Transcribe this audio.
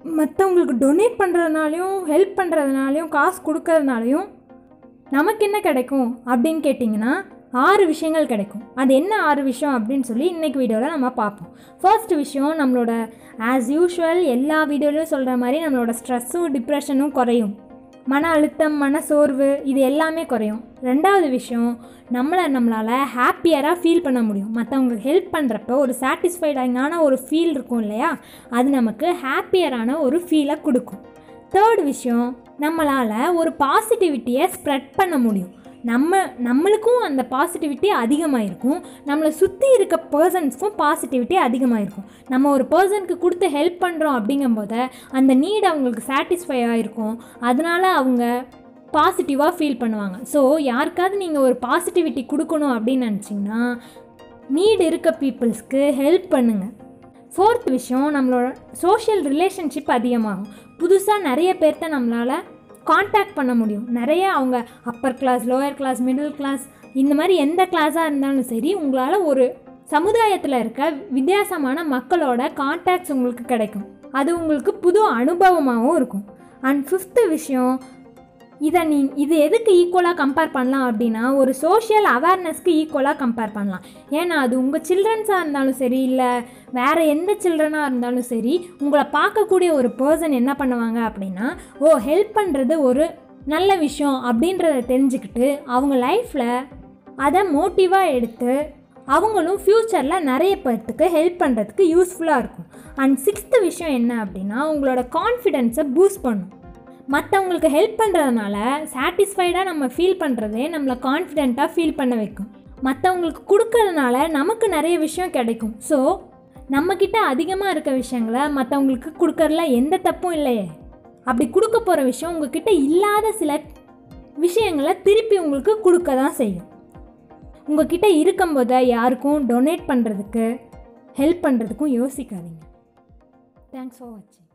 மற்றவங்களுக்கு donate பண்ணுறதுனாலையும் help பண்ணுறதுனாலையும் காசு கொடுக்கறதுனாலையும் நமக்கு என்ன கிடைக்கும் அப்படின்னு கேட்டிங்கன்னா ஆறு விஷயங்கள் கிடைக்கும் அது என்ன ஆறு விஷயம் அப்படின்னு சொல்லி இன்றைக்கி வீடியோவில் நம்ம பார்ப்போம் ஃபர்ஸ்ட் விஷயம் நம்மளோட ஆஸ் யூஷுவல் எல்லா வீடியோலையும் சொல்கிற மாதிரி நம்மளோட ஸ்ட்ரெஸ்ஸும் டிப்ரெஷனும் குறையும் மன அழுத்தம் மன சோர்வு இது எல்லாமே குறையும் ரெண்டாவது விஷயம் நம்மளை நம்மளால் ஹாப்பியராக ஃபீல் பண்ண முடியும் மற்றவங்களுக்கு ஹெல்ப் பண்ணுறப்ப ஒரு சாட்டிஸ்ஃபைடான ஒரு ஃபீல் இருக்கும் இல்லையா அது நமக்கு ஹாப்பியரான ஒரு ஃபீலை கொடுக்கும் தேர்ட் விஷயம் நம்மளால் ஒரு பாசிட்டிவிட்டியை ஸ்ப்ரெட் பண்ண முடியும் நம்ம நம்மளுக்கும் அந்த பாசிட்டிவிட்டி அதிகமாக இருக்கும் நம்மளை சுற்றி இருக்க பர்சன்ஸ்க்கும் பாசிட்டிவிட்டி அதிகமாக இருக்கும் நம்ம ஒரு பர்சனுக்கு கொடுத்து ஹெல்ப் பண்ணுறோம் அப்படிங்கும்போது அந்த நீட் அவங்களுக்கு சாட்டிஸ்ஃபை ஆகிருக்கும் அதனால் அவங்க பாசிட்டிவாக ஃபீல் பண்ணுவாங்க ஸோ யாருக்காவது நீங்கள் ஒரு பாசிட்டிவிட்டி கொடுக்கணும் அப்படின்னு நினச்சிங்கன்னா நீட் இருக்க பீப்புள்ஸ்க்கு ஹெல்ப் பண்ணுங்கள் ஃபோர்த் விஷயம் நம்மளோட சோஷியல் ரிலேஷன்ஷிப் அதிகமாகும் புதுசாக நிறைய பேர்த்த நம்மளால் காண்டாக்ட் பண்ண முடியும் நிறைய அவங்க upper class lower class middle class இந்த மாதிரி எந்த கிளாஸாக இருந்தாலும் சரி உங்களால் ஒரு சமுதாயத்தில் இருக்க வித்தியாசமான மக்களோட காண்டாக்ட்ஸ் உங்களுக்கு கிடைக்கும் அது உங்களுக்கு புது அனுபவமாகவும் இருக்கும் அண்ட் ஃபிஃப்த்து விஷயம் இதை நீ இது எதுக்கு ஈக்குவலாக கம்பேர் பண்ணலாம் அப்படின்னா ஒரு சோஷியல் அவேர்னஸ்க்கு ஈக்குவலாக கம்பேர் பண்ணலாம் ஏன்னா அது உங்கள் சில்ட்ரன்ஸாக இருந்தாலும் சரி இல்லை வேறு எந்த சில்ட்ரனாக இருந்தாலும் சரி உங்களை பார்க்கக்கூடிய ஒரு பர்சன் என்ன பண்ணுவாங்க அப்படின்னா ஓ ஹெல்ப் பண்ணுறது ஒரு நல்ல விஷயம் அப்படின்றத தெரிஞ்சுக்கிட்டு அவங்க லைஃப்பில் அதை மோட்டிவாக எடுத்து அவங்களும் ஃப்யூச்சரில் நிறைய பேர்த்துக்கு ஹெல்ப் பண்ணுறதுக்கு யூஸ்ஃபுல்லாக இருக்கும் அண்ட் சிக்ஸ்த்து விஷயம் என்ன அப்படின்னா உங்களோட கான்ஃபிடென்ஸை பூஸ்ட் பண்ணும் மற்றவங்களுக்கு ஹெல்ப் பண்ணுறதுனால சாட்டிஸ்ஃபைடாக நம்ம ஃபீல் பண்ணுறதே நம்மளை கான்ஃபிடெண்ட்டாக ஃபீல் பண்ண வைக்கும் மற்றவங்களுக்கு கொடுக்கறதுனால நமக்கு நிறைய விஷயம் கிடைக்கும் ஸோ நம்மக்கிட்ட அதிகமாக இருக்க விஷயங்களை மற்றவங்களுக்கு கொடுக்கறதுல எந்த தப்பும் இல்லையே அப்படி கொடுக்க போகிற விஷயம் உங்ககிட்ட இல்லாத சில விஷயங்களை திருப்பி உங்களுக்கு கொடுக்க தான் செய்யும் உங்ககிட்ட இருக்கும்போது யாருக்கும் டொனேட் பண்ணுறதுக்கு ஹெல்ப் பண்ணுறதுக்கும் யோசிக்காதீங்க தேங்க்ஸ் ஃபார் வாட்சிங்